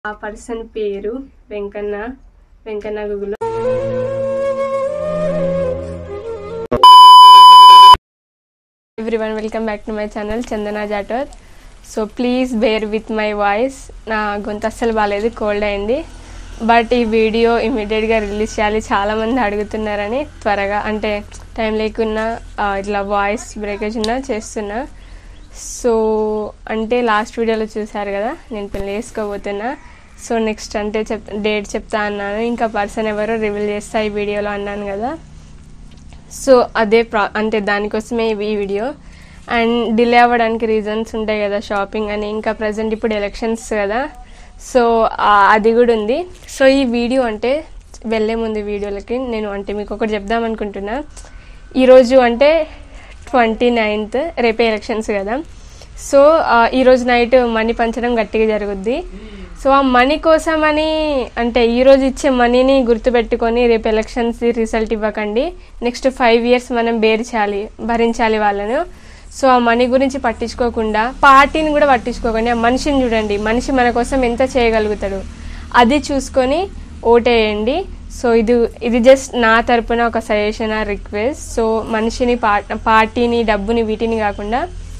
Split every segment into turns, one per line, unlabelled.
ఆ పర్సన్ పేరు Venkanna Venkanna Gugulothu everyone welcome back to my channel Chandana Jatoth so please bear with my voice నా గొంతు అస్సలు బాగాలేదు కోల్డ్ అయింది బట్ ఈ వీడియో ఇమీడియట్గా రిలీజ్ చేయాలి చాలామంది అడుగుతున్నారని త్వరగా అంటే టైం లేకున్నా ఆ, ఇట్లా వాయిస్ బ్రేకేజ్ ఉన్నా చేస్తున్నా సో అంటే లాస్ట్ వీడియోలో చూసారు కదా నేను పెళ్లి చేసుకోబోతున్నా సో నెక్స్ట్ అంటే చెప్ డేట్ చెప్తా అన్నాను ఇంకా పర్సన్ ఎవరో రివీల్ చేస్తా ఈ వీడియోలో అన్నాను కదా సో అదే ప్రా అంటే దానికోసమే ఈ వీడియో అండ్ డిలే అవ్వడానికి రీజన్స్ ఉంటాయి కదా షాపింగ్ అని ఇంకా ప్రజెంట్ ఇప్పుడు ఎలక్షన్స్ కదా సో ఆ, అది కూడా ఉంది సో ఈ వీడియో అంటే వెళ్ళే ముందు వీడియోలకి నేను అంటే మీకు ఒకటి చెప్దాం అనుకుంటున్నా ఈరోజు అంటే ట్వంటీ నైన్త్ రేపే ఎలక్షన్స్ కదా సో ఆ, ఈరోజు నైట్ మనీ పంచడం గట్టిగా జరుగుద్ది సో ఆ మనీ కోసమని అంటే ఈరోజు ఇచ్చే మనీని గుర్తుపెట్టుకొని రేపు ఎలక్షన్స్ రిజల్ట్ ఇవ్వకండి నెక్స్ట్ ఫైవ్ ఇయర్స్ మనం బేర్ చేయాలి భరించాలి వాళ్ళను సో ఆ మనీ గురించి పట్టించుకోకుండా పార్టీని కూడా పట్టించుకోకండి ఆ మనిషిని చూడండి మనిషి మన కోసం ఎంత చేయగలుగుతాడు అది చూసుకొని ఓటేయండి సో ఇది ఇది జస్ట్ నా తరపున ఒక సజెషన్ ఆ రిక్వెస్ట్ సో మనిషిని పా పార్టీని డబ్బుని వీటిని కాకుండా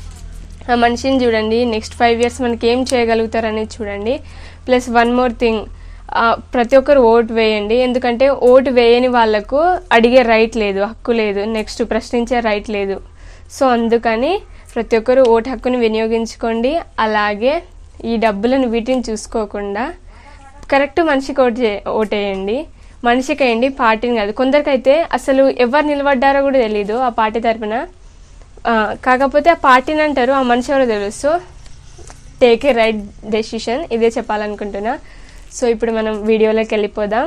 ఆ మనిషిని చూడండి నెక్స్ట్ ఫైవ్ ఇయర్స్ మనకి ఏం చేయగలుగుతారు అనేది చూడండి ప్లస్ వన్ మోర్ థింగ్ ప్రతి ఒక్కరు ఓటు వేయండి ఎందుకంటే ఓటు వేయని వాళ్ళకు అడిగే రైట్ లేదు హక్కు లేదు నెక్స్ట్ ప్రశ్నించే రైట్ లేదు సో అందుకని ప్రతి ఒక్కరు ఓటు హక్కుని వినియోగించుకోండి అలాగే ఈ డబ్బులను వీటిని చూసుకోకుండా కరెక్ట్ మనిషికి ఓటు చే ఓటేయండి మనిషికి వేయండి పార్టీని కాదు కొందరికైతే అసలు ఎవరు నిలబడ్డారో కూడా తెలియదు ఆ పార్టీ తరపున ఆ, కాకపోతే ఆ పార్టీని అంటారు ఆ మనిషి ఎవరో తెలుసు so take a right decision ఇదే చెప్పాలనుకుంటున్నా సో ఇప్పుడు మనం వీడియోలోకి వెళ్ళిపోదాం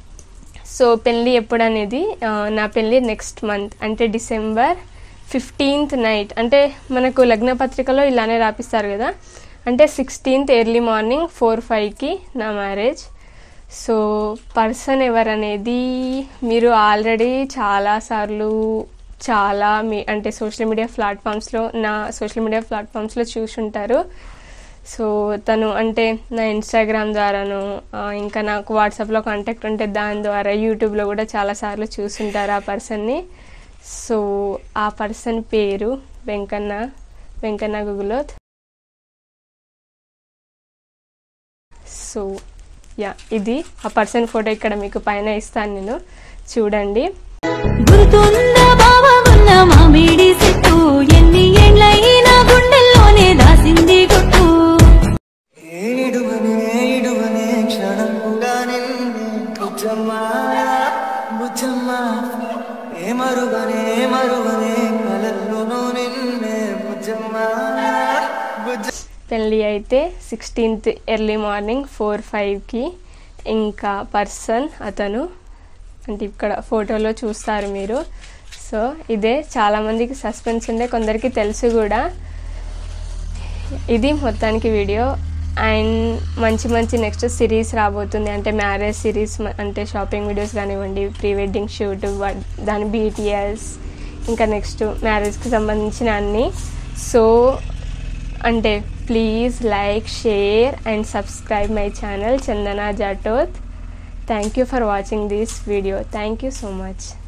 సో పెళ్ళి ఎప్పుడు అనేది ఆ, నా పెళ్ళి నెక్స్ట్ మంత్ అంటే డిసెంబర్ ఫిఫ్టీన్త్ నైట్ అంటే మనకు లగ్న పత్రికలో ఇలానే రాపిస్తారు కదా అంటే సిక్స్టీన్త్ ఎర్లీ మార్నింగ్ ఫోర్ ఫైవ్కి నా మ్యారేజ్ సో పర్సన్ ఎవరనేది మీరు ఆల్రెడీ చాలాసార్లు చాలా మీ అంటే సోషల్ మీడియా ప్లాట్ఫామ్స్లో నా సోషల్ మీడియా ప్లాట్ఫామ్స్లో చూసుంటారు సో తను అంటే నా ఇన్స్టాగ్రామ్ ద్వారాను ఆ, ఇంకా నాకు వాట్సాప్లో కాంటాక్ట్ ఉంటే దాని ద్వారా యూట్యూబ్లో కూడా చాలాసార్లు చూసుంటారు ఆ పర్సన్ని సో ఆ పర్సన్ పేరు వెంకన్న వెంకన్న గుగులోత్ సో యా ఇది ఆ పర్సన్ ఫోటో ఇక్కడ మీకు పైన ఇస్తాను నేను చూడండి
గుర్తుంద బావ ఉన్న మామిడి చెట్టు ఎన్ని ఏండ్లైనా గుండెల్లోనే దాసింది గుట్టు
ఏడువనే ఏడువనే క్షణం కూడా నిన్నే బుజ్జమ్మ బుజ్జమ్మ ఏ మరువనే మరువనే కలల్లోనూ నిన్నే బుజ్జమ్మ బుజ్జ
పెళ్ళి అయితే సిక్స్టీన్త్ ఎర్లీ మార్నింగ్ ఫోర్ ఫైవ్కి ఇంకా పర్సన్ అతను అంటే ఇక్కడ ఫోటోలో చూస్తారు మీరు సో ఇదే చాలామందికి సస్పెన్స్ ఉండే కొందరికి తెలుసు కూడా ఇది మొత్తానికి వీడియో అండ్ మంచి మంచి నెక్స్ట్ సిరీస్ రాబోతుంది అంటే మ్యారేజ్ సిరీస్ అంటే షాపింగ్ వీడియోస్ కానివ్వండి ప్రీ వెడ్డింగ్ షూట్ దాని బీటీఎస్ ఇంకా నెక్స్ట్ మ్యారేజ్కి సంబంధించిన అన్నీ సో అంటే please like share and subscribe my channel Chandana Jatoth thank you for watching this video thank you so much